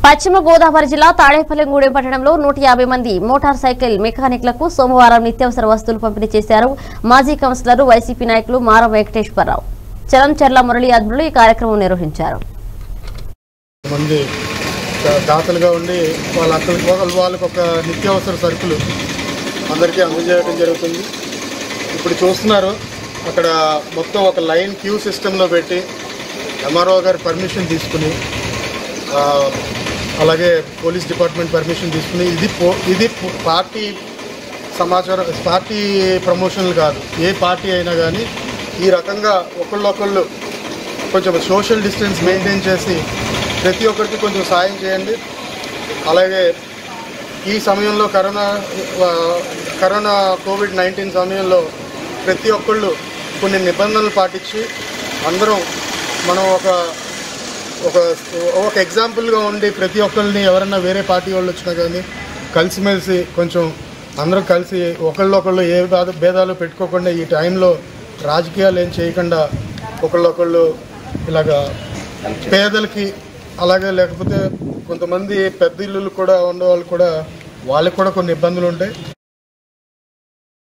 పశ్చిమ గోదావరి జిల్లా తాడేపల్లిగూడెం పట్టణంలో నూట యాభై మంది మోటార్ సైకిల్ మెకానిక్లకు సోమవారం నిత్యావసర వస్తువులు పంపిణీ చేశారు మాజీ కౌన్సిలర్ వైసీపీ నాయకులు మార వెంకటేశ్వరరావు చలంచెర్ల మురళి ఆధ్వర్యంలో ఈ కార్యక్రమం నిర్వహించారు మంది దా- దాతలుగా ఉండి వాళ్ళ అక్కడికి వాళ్ళ వాళ్ళకి ఒక నిత్యావసర సరుకులు అందరికీ అందజేయడం జరుగుతుంది ఇప్పుడు చూస్తున్నారు అక్కడ మొత్తం ఒక లైన్ క్యూ సిస్టంలో పెట్టి ఎంఆర్ఓ గారి పర్మిషన్ తీసుకుని ఆ, అలాగే పోలీస్ డిపార్ట్మెంట్ పర్మిషన్ తీసుకుని ఇది పో ఇది పో- పార్టీ సమాచారం పార్టీ ప్రమోషన్లు కాదు ఏ పార్టీ అయినా కానీ ఈ రకంగా ఒకళ్ళొకళ్ళు కొంచెం సోషల్ డిస్టెన్స్ మెయింటైన్ చేసి ప్రతి ఒక్కరికి కొంచెం సాయం చేయండి అలాగే ఈ సమయంలో కరోనా ఆ, కరోనా కోవిడ్ నైన్టీన్ సమయంలో ప్రతి ఒక్కళ్ళు కొన్ని నిబంధనలు పాటించి అందరం మనం ఒక ఒక ఒక ఎగ్జాంపుల్గా ఉండి ప్రతి ఒక్కరిని ఎవరన్నా వేరే పార్టీ వాళ్ళు వచ్చినా కానీ కలిసిమెలిసి కొంచెం అందరం కలిసి ఒకళ్ళొకళ్ళు ఏ బాధ భేదాలు పెట్టుకోకుండా ఈ టైంలో రాజకీయాలు ఏం చేయకుండా ఒకళ్ళొకళ్ళు ఇలాగా పేదలకి అలాగే లేకపోతే కొంతమంది పెద్ద ఇల్లులు కూడా ఉండేవాళ్ళు కూడా వాళ్ళకి కూడా కొన్ని ఇబ్బందులు ఉంటాయి